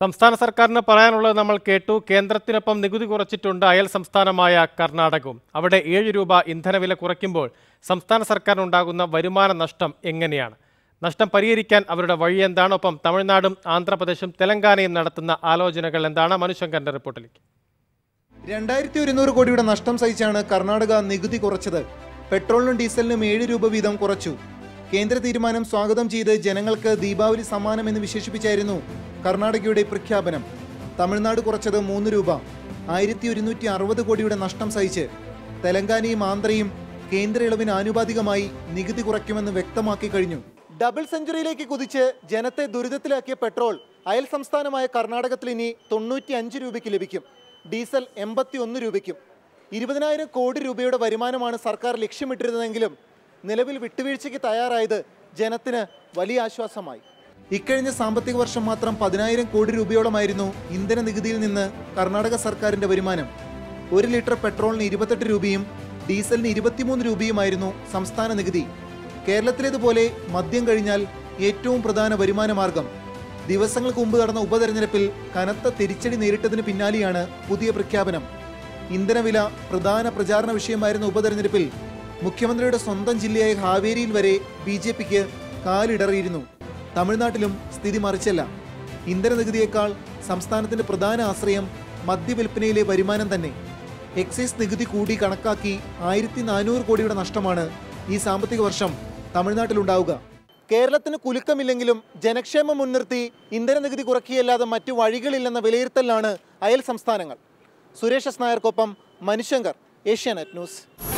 സംസ്ഥാന സർക്കാരിന് പറയാനുള്ളത് നമ്മൾ കേട്ടു കേന്ദ്രത്തിനൊപ്പം നികുതി കുറച്ചിട്ടുണ്ട് അയൽ സംസ്ഥാനമായ കർണാടകവും അവിടെ ഏഴ് രൂപ ഇന്ധനവില കുറയ്ക്കുമ്പോൾ സംസ്ഥാന സർക്കാരിനുണ്ടാകുന്ന വരുമാന നഷ്ടം എങ്ങനെയാണ് നഷ്ടം പരിഹരിക്കാൻ അവരുടെ വഴി എന്താണ് ഒപ്പം തമിഴ്നാടും ആന്ധ്രാപ്രദേശും തെലങ്കാനയും നടത്തുന്ന ആലോചനകൾ എന്താണ് മനുശങ്കറിന്റെ റിപ്പോർട്ടിലേക്ക് രണ്ടായിരത്തി ഒരുന്നൂറ് കോടിയുടെ നഷ്ടം സഹിച്ചാണ് കർണാടക നികുതി കുറച്ചത് പെട്രോളിനും ഡീസലിനും ഏഴ് രൂപ വീതം കുറച്ചു കേന്ദ്ര തീരുമാനം സ്വാഗതം ചെയ്ത് ജനങ്ങൾക്ക് ദീപാവലി സമ്മാനം എന്ന് വിശേഷിപ്പിച്ചായിരുന്നു കർണാടകയുടെ പ്രഖ്യാപനം തമിഴ്നാട് കുറച്ചത് മൂന്ന് രൂപ ആയിരത്തി ഒരുന്നൂറ്റി അറുപത് കോടിയുടെ നഷ്ടം സഹിച്ച് തെലങ്കാനയും ആന്ധ്രയും കേന്ദ്ര ഇളവിന് ആനുപാതികമായി നികുതി കുറയ്ക്കുമെന്ന് വ്യക്തമാക്കി കഴിഞ്ഞു ഡബിൾ സെഞ്ചുറിയിലേക്ക് കുതിച്ച് ജനത്തെ ദുരിതത്തിലാക്കിയ പെട്രോൾ അയൽ സംസ്ഥാനമായ കർണാടകത്തിൽ ഇനി തൊണ്ണൂറ്റി അഞ്ച് രൂപയ്ക്ക് ലഭിക്കും ഡീസൽ എൺപത്തി ഒന്ന് രൂപയ്ക്കും ഇരുപതിനായിരം കോടി രൂപയുടെ വരുമാനമാണ് സർക്കാർ ലക്ഷ്യമിട്ടിരുന്നതെങ്കിലും നിലവിൽ വിട്ടുവീഴ്ചയ്ക്ക് തയ്യാറായത് ജനത്തിന് വലിയ ആശ്വാസമായി ഇക്കഴിഞ്ഞ സാമ്പത്തിക വർഷം മാത്രം പതിനായിരം കോടി രൂപയോളമായിരുന്നു ഇന്ധന നികുതിയിൽ നിന്ന് കർണാടക സർക്കാരിന്റെ വരുമാനം ഒരു ലിറ്റർ പെട്രോളിന് ഇരുപത്തെട്ട് രൂപയും ഡീസലിന് ഇരുപത്തിമൂന്ന് രൂപയുമായിരുന്നു സംസ്ഥാന നികുതി കേരളത്തിലേതുപോലെ മദ്യം കഴിഞ്ഞാൽ ഏറ്റവും പ്രധാന വരുമാന മാർഗം ദിവസങ്ങൾക്ക് മുമ്പ് നടന്ന ഉപതെരഞ്ഞെടുപ്പിൽ കനത്ത തിരിച്ചടി നേരിട്ടതിന് പിന്നാലെയാണ് പുതിയ പ്രഖ്യാപനം ഇന്ധനവില പ്രധാന പ്രചാരണ വിഷയമായിരുന്ന ഉപതെരഞ്ഞെടുപ്പിൽ മുഖ്യമന്ത്രിയുടെ സ്വന്തം ജില്ലയായ ഹാവേരിയിൽ വരെ ബി ജെ പിക്ക് കാലിടറിയിരുന്നു തമിഴ്നാട്ടിലും സ്ഥിതി മറിച്ചല്ല ഇന്ധന നികുതിയേക്കാൾ സംസ്ഥാനത്തിന്റെ പ്രധാന ആശ്രയം മദ്യവിൽപ്പനയിലെ വരുമാനം തന്നെ എക്സൈസ് നികുതി കൂടി കണക്കാക്കി ആയിരത്തി നാനൂറ് കോടിയുടെ നഷ്ടമാണ് ഈ സാമ്പത്തിക വർഷം തമിഴ്നാട്ടിലുണ്ടാവുക കേരളത്തിന് കുലുക്കമില്ലെങ്കിലും ജനക്ഷേമം മുൻനിർത്തി ഇന്ധന നികുതി കുറയ്ക്കുകയല്ലാതെ മറ്റു വഴികളില്ലെന്ന വിലയിരുത്തലിലാണ് അയൽ സംസ്ഥാനങ്ങൾ സുരേഷ് എസ് നായർക്കൊപ്പം മനുശങ്കർ ഏഷ്യാനെറ്റ് ന്യൂസ്